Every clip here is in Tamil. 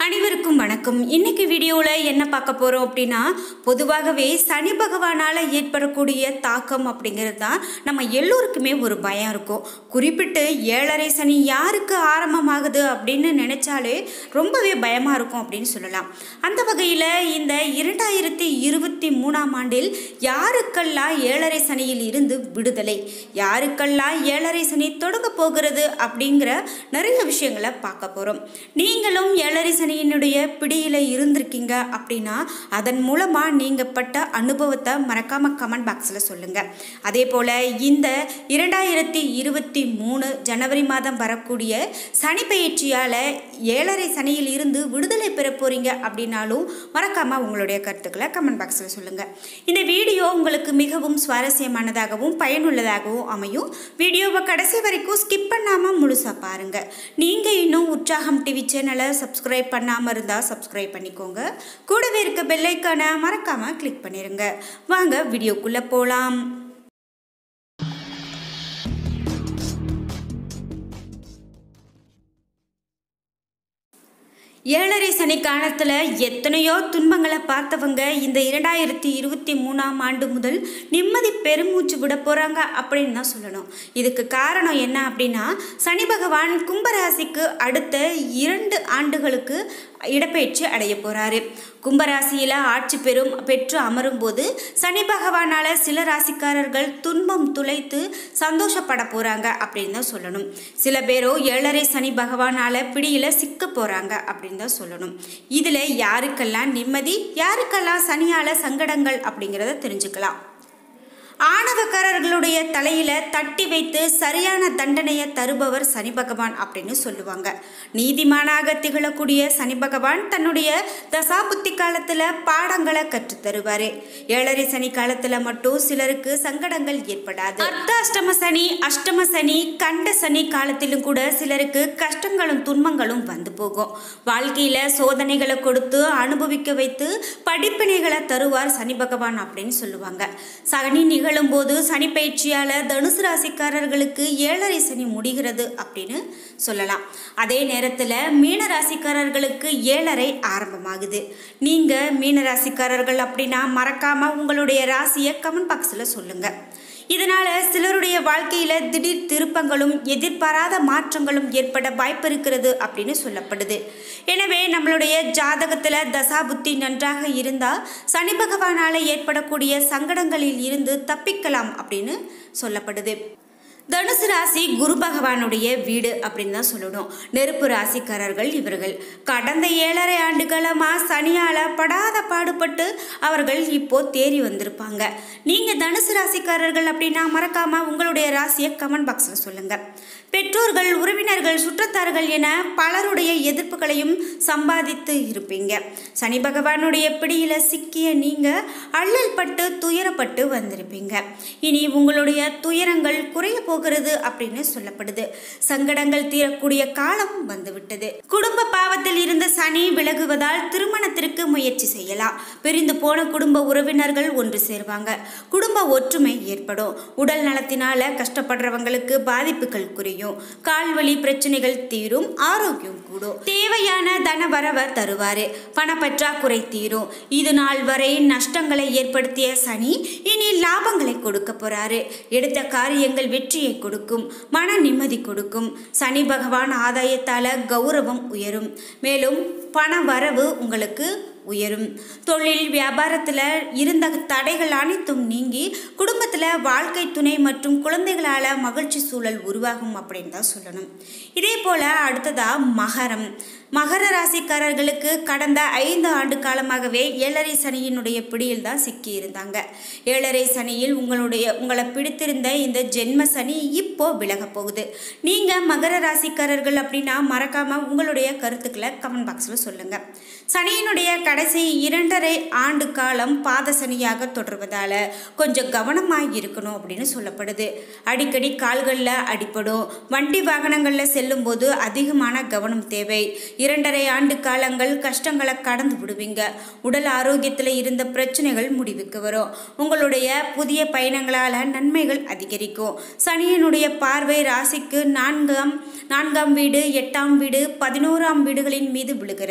அனைவருக்கும் வணக்கம் இன்னைக்கு வீடியோவில் என்ன பார்க்க போகிறோம் அப்படின்னா பொதுவாகவே சனி பகவானால் ஏற்படக்கூடிய தாக்கம் அப்படிங்கிறது தான் நம்ம எல்லோருக்குமே ஒரு பயம் இருக்கும் குறிப்பிட்டு ஏழரை சனி யாருக்கு ஆரம்பமாகுது அப்படின்னு நினச்சாலே ரொம்பவே பயமாக இருக்கும் அப்படின்னு சொல்லலாம் அந்த வகையில் இந்த இரண்டாயிரத்தி இருபத்தி மூணாம் ஆண்டில் யாருக்கெல்லாம் ஏழரை சனியில் இருந்து விடுதலை யாருக்கெல்லாம் ஏழரை சனி தொடங்க போகிறது அப்படிங்கிற நிறைய விஷயங்களை பார்க்க போகிறோம் நீங்களும் ஏழரை சனியினுடைய பிடியில் இருந்திருக்கீங்க அப்படின்னா அதன் மூலமாக நீங்கள் பட்ட அனுபவத்தை மறக்காமல் கமெண்ட் பாக்ஸில் சொல்லுங்கள் அதே போல் இந்த இரண்டாயிரத்தி இருபத்தி மூணு ஜனவரி மாதம் வரக்கூடிய சனி பயிற்சியால் ஏழரை சனியில் இருந்து விடுதலை பெற போகிறீங்க அப்படின்னாலும் மறக்காமல் உங்களுடைய கருத்துக்களை கமெண்ட் பாக்ஸில் சொல்லுங்கள் இந்த வீடியோ உங்களுக்கு மிகவும் சுவாரஸ்யமானதாகவும் பயனுள்ளதாகவும் அமையும் வீடியோவை கடைசி வரைக்கும் ஸ்கிப் பண்ணாமல் முழுசாக பாருங்கள் நீங்கள் இன்னும் உற்சாகம் டிவி சேனலை சப்ஸ்கிரைப் பண்ணாமல் இருந்தால் சப்ஸ்கிரைப் பண்ணிக்கோங்க கூடவே இருக்க பெல்லைக்கான மறக்காமல் கிளிக் பண்ணிடுங்க வாங்க வீடியோக்குள்ளே போகலாம் ஏழரை சனி காலத்தில் எத்தனையோ துன்பங்களை பார்த்தவங்க இந்த இரண்டாயிரத்தி இருபத்தி மூணாம் ஆண்டு முதல் நிம்மதி பெருமூச்சு விட போகிறாங்க அப்படின்னு தான் சொல்லணும் இதுக்கு காரணம் என்ன அப்படின்னா சனி பகவான் கும்பராசிக்கு அடுத்த இரண்டு ஆண்டுகளுக்கு இடப்பெயர்ச்சி அடைய போகிறாரு கும்பராசியில் ஆட்சி பெறும் பெற்று அமரும் போது சனி பகவானால் சில ராசிக்காரர்கள் துன்பம் துளைத்து சந்தோஷப்பட போகிறாங்க அப்படின்னு தான் சொல்லணும் சில பேரோ ஏழரை சனி பகவானால் பிடியில் சிக்க போகிறாங்க அப்படின்னு தான் சொல்லணும் இதில் யாருக்கெல்லாம் நிம்மதி யாருக்கெல்லாம் சனியால் சங்கடங்கள் அப்படிங்கிறத தெரிஞ்சுக்கலாம் ஆணவக்காரர்களுடைய தலையில தட்டி வைத்து சரியான தண்டனையை தருபவர் சனி பகவான் அப்படின்னு சொல்லுவாங்க நீதிமானாக திகழக்கூடிய சனி பகவான் தன்னுடைய தசாபுத்தி காலத்துல பாடங்களை கற்றுத் தருவாரு ஏழரை சனி காலத்துல மட்டும் சிலருக்கு சங்கடங்கள் ஏற்படாது அர்த்த அஷ்டம சனி அஷ்டம சனி கண்ட சனி காலத்திலும் கூட சிலருக்கு கஷ்டங்களும் துன்பங்களும் வந்து போகும் வாழ்க்கையில சோதனைகளை கொடுத்து அனுபவிக்க வைத்து படிப்பினைகளை தருவார் சனி பகவான் அப்படின்னு சொல்லுவாங்க சனி நிகழும் போது சனி பயிற்சியால் தனுசு ராசிக்காரர்களுக்கு ஏழரை சனி முடிகிறது அப்படின்னு சொல்லலாம் அதே நேரத்தில் மீன ராசிக்காரர்களுக்கு ஏழரை ஆரம்பமாகுது நீங்கள் மீன ராசிக்காரர்கள் அப்படின்னா மறக்காமல் உங்களுடைய ராசியை கமெண்ட் பாக்ஸில் சொல்லுங்கள் இதனால் சிலருடைய வாழ்க்கையில் திடீர் திருப்பங்களும் எதிர்பாராத மாற்றங்களும் ஏற்பட வாய்ப்பு இருக்கிறது அப்படின்னு சொல்லப்படுது எனவே நம்மளுடைய ஜாதகத்தில் தசாபுத்தி நன்றாக இருந்தால் சனி பகவானால் ஏற்படக்கூடிய சங்கடங்களில் இருந்து தப்பிக்கலாம் அப்படின்னு சொல்லப்படுது தனுசு ராசி குரு பகவானுடைய வீடு அப்படின்னு தான் சொல்லணும் நெருப்பு ராசிக்காரர்கள் இவர்கள் கடந்த ஏழரை ஆண்டுகளமாக சனியால் படாத பாடுபட்டு அவர்கள் இப்போ தேறி வந்திருப்பாங்க நீங்கள் தனுசு ராசிக்காரர்கள் அப்படின்னா மறக்காமல் உங்களுடைய ராசியை கமெண்ட் பாக்ஸில் சொல்லுங்கள் பெற்றோர்கள் உறவினர்கள் சுற்றத்தார்கள் என பலருடைய எதிர்ப்புகளையும் சம்பாதித்து இருப்பீங்க சனி பகவானுடைய பிடியில் சிக்கிய நீங்கள் அள்ளல் பட்டு துயரப்பட்டு வந்திருப்பீங்க இனி உங்களுடைய துயரங்கள் குறைய போகிறது அப்படின்னு சொல்லப்படுது சங்கடங்கள் தீரக்கூடிய காலம் வந்துவிட்டது குடும்ப பாவத்தில் இருந்த சனி விலகுவதால் திருமணத்திற்கு முயற்சி செய்யலாம் பிரிந்து போன குடும்ப உறவினர்கள் ஒன்று சேர்வாங்க குடும்ப ஒற்றுமை ஏற்படும் உடல் நலத்தினால கஷ்டப்படுறவங்களுக்கு பாதிப்புகள் குறையும் கால்வழி பிரச்சனைகள் தீரும் ஆரோக்கியம் கூடும் தேவையான தன வரவை தருவாரு பணப்பற்றாக்குறை தீரும் இது நாள் வரை நஷ்டங்களை ஏற்படுத்திய சனி இனி லாபங்களை கொடுக்க போறாரு எடுத்த காரியங்கள் வெற்றியை கொடுக்கும் மன நிம்மதி கொடுக்கும் சனி பகவான் ஆதாயத்தால கௌரவம் உயரும் மேலும் பண வரவு உங்களுக்கு உயரும் தொழில் வியாபாரத்தில் இருந்த தடைகள் அனைத்தும் நீங்கி குடும்பத்தில் வாழ்க்கை துணை மற்றும் குழந்தைகளால் மகிழ்ச்சி சூழல் உருவாகும் அப்படின்னு தான் சொல்லணும் இதே போல் அடுத்ததாக மகரம் மகர ராசிக்காரர்களுக்கு கடந்த ஐந்து ஆண்டு காலமாகவே ஏழரை சனியினுடைய பிடியில் தான் சிக்கி இருந்தாங்க ஏழரை சனியில் உங்களுடைய உங்களை பிடித்திருந்த இந்த ஜென்ம சனி இப்போ விலக போகுது நீங்கள் மகர ராசிக்காரர்கள் அப்படின்னா மறக்காமல் உங்களுடைய கருத்துக்களை கமெண்ட் பாக்ஸில் சொல்லுங்கள் சனியினுடைய கடைசி இரண்டரை ஆண்டு காலம் பாத சனியாக தொடர்வதால் கொஞ்சம் கவனமாக இருக்கணும் அப்படின்னு சொல்லப்படுது அடிக்கடி கால்களில் அடிப்படும் வண்டி வாகனங்களில் செல்லும்போது அதிகமான கவனம் தேவை இரண்டரை ஆண்டு காலங்கள் கஷ்டங்களை கடந்து விடுவீங்க உடல் ஆரோக்கியத்தில் இருந்த பிரச்சனைகள் முடிவுக்கு வரும் உங்களுடைய புதிய பயணங்களால் நன்மைகள் அதிகரிக்கும் சனியனுடைய பார்வை ராசிக்கு நான்காம் நான்காம் வீடு எட்டாம் வீடு பதினோராம் வீடுகளின் மீது விழுகிறது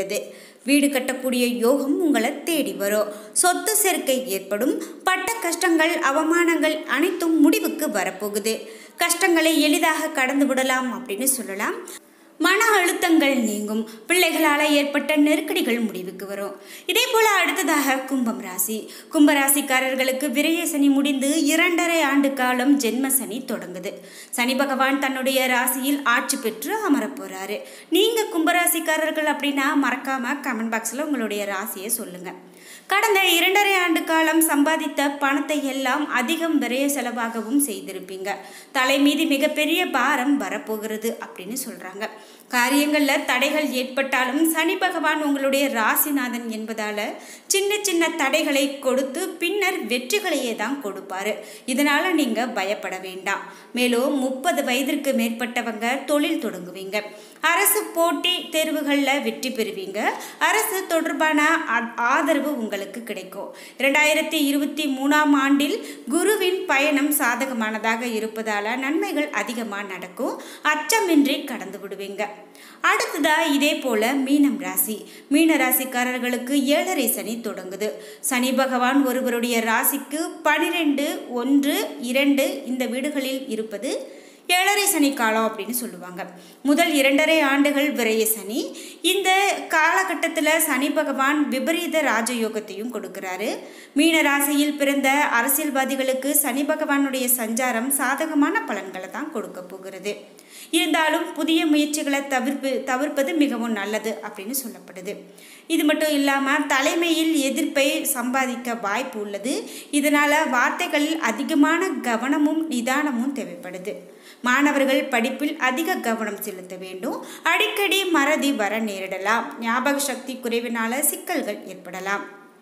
இருக்கிறது வீடு கட்டக்கூடிய யோகம் உங்களை தேடி வரும் சொத்து சேர்க்கை ஏற்படும் பட்ட கஷ்டங்கள் அவமானங்கள் அனைத்தும் முடிவுக்கு வரப்போகுது கஷ்டங்களை எளிதாக கடந்து விடலாம் அப்படின்னு சொல்லலாம் மன அழுத்தங்கள் நீங்கும் பிள்ளைகளால் ஏற்பட்ட நெருக்கடிகள் முடிவுக்கு வரும் இதே போல அடுத்ததாக கும்பம் ராசி கும்பராசிக்காரர்களுக்கு விரய சனி முடிந்து இரண்டரை ஆண்டு காலம் ஜென்ம சனி தொடங்குது சனி பகவான் தன்னுடைய ராசியில் ஆட்சி பெற்று அமரப் போறாரு நீங்க கும்பராசிக்காரர்கள் அப்படின்னா மறக்காம கமெண்ட் பாக்ஸ்ல உங்களுடைய ராசியை சொல்லுங்க கடந்த இரண்டரை ஆண்டு காலம் சம்பாதித்த பணத்தை எல்லாம் அதிகம் விரைய செலவாகவும் செய்திருப்பீங்க தலை மீது மிகப்பெரிய பாரம் வரப்போகிறது அப்படின்னு சொல்றாங்க காரியங்களில் தடைகள் ஏற்பட்டாலும் சனி பகவான் உங்களுடைய ராசிநாதன் என்பதால சின்ன சின்ன தடைகளை கொடுத்து பின்னர் வெற்றிகளையே தான் கொடுப்பாரு இதனால நீங்க பயப்பட வேண்டாம் மேலும் முப்பது வயதிற்கு மேற்பட்டவங்க தொழில் தொடங்குவீங்க அரசு போட்டி தேர்வுகளில் வெற்றி பெறுவீங்க அரசு தொடர்பான ஆ- ஆதரவு உங்களுக்கு கிடைக்கும் இரண்டாயிரத்தி இருபத்தி மூணாம் ஆண்டில் குருவின் பயணம் சாதகமானதாக இருப்பதால நன்மைகள் அதிகமாக நடக்கும் அச்சமின்றி கடந்து விடுவீங்க அடுத்ததா இதே போல மீனம் ராசி மீன ராசிக்காரர்களுக்கு ஏழரை சனி தொடங்குது சனி பகவான் ஒருவருடைய ராசிக்கு பனிரெண்டு ஒன்று இரண்டு இந்த வீடுகளில் இருப்பது ஏழரை சனி காலம் அப்படின்னு சொல்லுவாங்க முதல் இரண்டரை ஆண்டுகள் விரைய சனி இந்த காலகட்டத்தில் சனி பகவான் விபரீத ராஜயோகத்தையும் கொடுக்கிறாரு மீன ராசியில் பிறந்த அரசியல்வாதிகளுக்கு சனி பகவானுடைய சஞ்சாரம் சாதகமான பலன்களை தான் கொடுக்க போகிறது இருந்தாலும் புதிய முயற்சிகளை தவிர்ப்பு தவிர்ப்பது மிகவும் நல்லது அப்படின்னு சொல்லப்படுது இது மட்டும் இல்லாமல் தலைமையில் எதிர்ப்பை சம்பாதிக்க வாய்ப்பு உள்ளது இதனால் வார்த்தைகளில் அதிகமான கவனமும் நிதானமும் தேவைப்படுது மாணவர்கள் படிப்பில் அதிக கவனம் செலுத்த வேண்டும் அடிக்கடி மறதி வர நேரிடலாம் ஞாபக சக்தி குறைவினால சிக்கல்கள் ஏற்படலாம்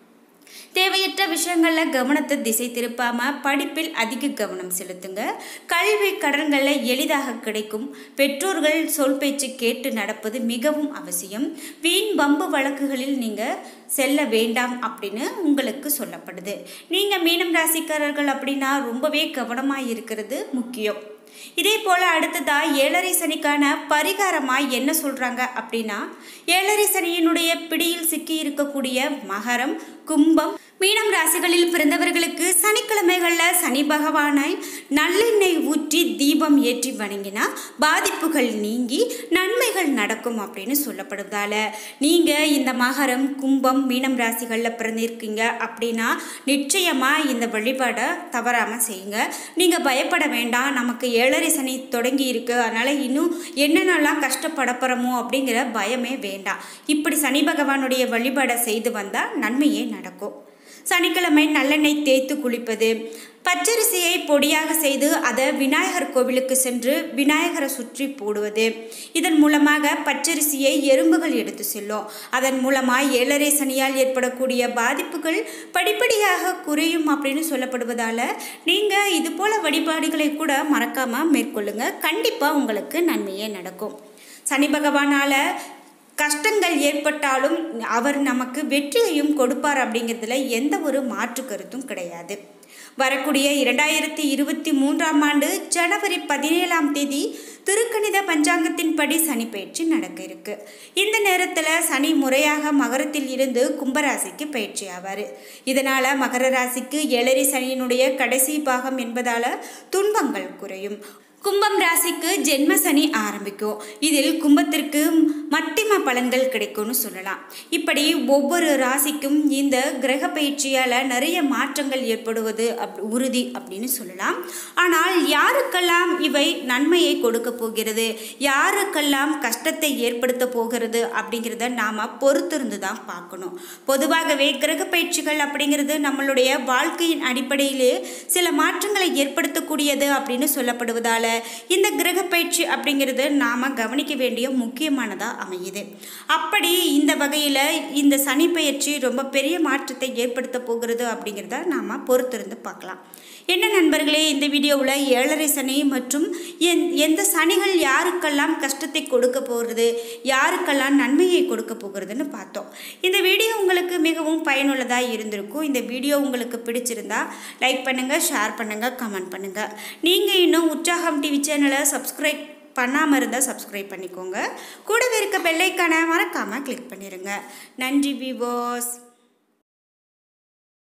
தேவையற்ற விஷயங்களில் கவனத்தை திசை திருப்பாம படிப்பில் அதிக கவனம் செலுத்துங்க கல்வி கடன்களில் எளிதாக கிடைக்கும் பெற்றோர்கள் சொல் பேச்சு கேட்டு நடப்பது மிகவும் அவசியம் வீண் வம்பு வழக்குகளில் நீங்கள் செல்ல வேண்டாம் அப்படின்னு உங்களுக்கு சொல்லப்படுது நீங்கள் மீனம் ராசிக்காரர்கள் அப்படின்னா ரொம்பவே கவனமாக இருக்கிறது முக்கியம் இதே போல் அடுத்ததா ஏழரை சனிக்கான பரிகாரமாக என்ன சொல்கிறாங்க அப்படின்னா ஏழரை சனியினுடைய பிடியில் சிக்கி இருக்கக்கூடிய மகரம் கும்பம் மீனம் ராசிகளில் பிறந்தவர்களுக்கு சனிக்கிழமைகளில் சனி பகவானை நல்லெண்ணெய் ஊற்றி தீபம் ஏற்றி வணங்கினா பாதிப்புகள் நீங்கி நன்மைகள் நடக்கும் அப்படின்னு சொல்லப்படுவதால நீங்கள் இந்த மகரம் கும்பம் மீனம் ராசிகளில் பிறந்திருக்கீங்க அப்படின்னா நிச்சயமாக இந்த வழிபாடை தவறாமல் செய்யுங்க நீங்கள் பயப்பட வேண்டாம் நமக்கு ஏழரை சனி தொடங்கி இருக்கு அதனால் இன்னும் என்னென்னலாம் கஷ்டப்பட போகிறோமோ அப்படிங்கிற பயமே வேண்டாம் இப்படி சனி பகவானுடைய வழிபாடை செய்து வந்தால் நன்மையே நடக்கும் சனிக்கிழமை நல்லெண்ணெய் தேய்த்து குளிப்பது பச்சரிசியை பொடியாக செய்து அதை விநாயகர் கோவிலுக்கு சென்று விநாயகரை சுற்றி போடுவது இதன் மூலமாக பச்சரிசியை எறும்புகள் எடுத்து செல்லும் அதன் மூலமாக ஏழரை சனியால் ஏற்படக்கூடிய பாதிப்புகள் படிப்படியாக குறையும் அப்படின்னு சொல்லப்படுவதால் நீங்கள் இது போல வழிபாடுகளை கூட மறக்காமல் மேற்கொள்ளுங்க கண்டிப்பாக உங்களுக்கு நன்மையே நடக்கும் சனி பகவானால் கஷ்டங்கள் ஏற்பட்டாலும் அவர் நமக்கு வெற்றியையும் கொடுப்பார் அப்படிங்கிறதுல எந்த ஒரு மாற்று கருத்தும் கிடையாது வரக்கூடிய இரண்டாயிரத்தி இருபத்தி மூன்றாம் ஆண்டு ஜனவரி பதினேழாம் தேதி திருக்கணித பஞ்சாங்கத்தின்படி சனி பயிற்சி நடக்க இருக்கு இந்த நேரத்தில் சனி முறையாக மகரத்தில் இருந்து கும்பராசிக்கு பயிற்சி ஆவார் இதனால் மகர ராசிக்கு ஏழரை சனியினுடைய கடைசி பாகம் என்பதால் துன்பங்கள் குறையும் கும்பம் ராசிக்கு ஜென்ம சனி ஆரம்பிக்கும் இதில் கும்பத்திற்கு மத்திம பலன்கள் கிடைக்கும்னு சொல்லலாம் இப்படி ஒவ்வொரு ராசிக்கும் இந்த கிரக பயிற்சியால் நிறைய மாற்றங்கள் ஏற்படுவது அப் உறுதி அப்படின்னு சொல்லலாம் ஆனால் யாருக்கெல்லாம் இவை நன்மையை கொடுக்க போகிறது யாருக்கெல்லாம் கஷ்டத்தை ஏற்படுத்த போகிறது அப்படிங்கிறத நாம் பொறுத்திருந்து தான் பார்க்கணும் பொதுவாகவே கிரக பயிற்சிகள் அப்படிங்கிறது நம்மளுடைய வாழ்க்கையின் அடிப்படையிலே சில மாற்றங்களை ஏற்படுத்தக்கூடியது அப்படின்னு சொல்லப்படுவதால் இந்த கிரக பயிற்சி அப்படிங்கிறது நாம் கவனிக்க வேண்டிய முக்கியமானதாக அமையுது அப்படி இந்த வகையில் இந்த சனி பயிற்சி ரொம்ப பெரிய மாற்றத்தை ஏற்படுத்த போகிறது அப்படிங்கிறத நாம் பொறுத்திருந்து பார்க்கலாம் என்ன நண்பர்களே இந்த வீடியோவில் ஏழரை சனி மற்றும் எந் எந்த சனிகள் யாருக்கெல்லாம் கஷ்டத்தை கொடுக்க போகிறது யாருக்கெல்லாம் நன்மையை கொடுக்க போகிறதுன்னு பார்த்தோம் இந்த வீடியோ உங்களுக்கு மிகவும் பயனுள்ளதாக இருந்திருக்கும் இந்த வீடியோ உங்களுக்கு பிடிச்சிருந்தா லைக் பண்ணுங்கள் ஷேர் பண்ணுங்கள் கமெண்ட் பண்ணுங்கள் நீங்கள் இன்னும் உற்சாகம் டிவி சேனலை சப்ஸ்கிரைப் பண்ணாமல் இருந்தால் சப்ஸ்கிரைப் பண்ணிக்கோங்க கூடவே இருக்க பெல்லைக்கான மறக்காமல் கிளிக் பண்ணிடுங்க நன்றி விவோஸ்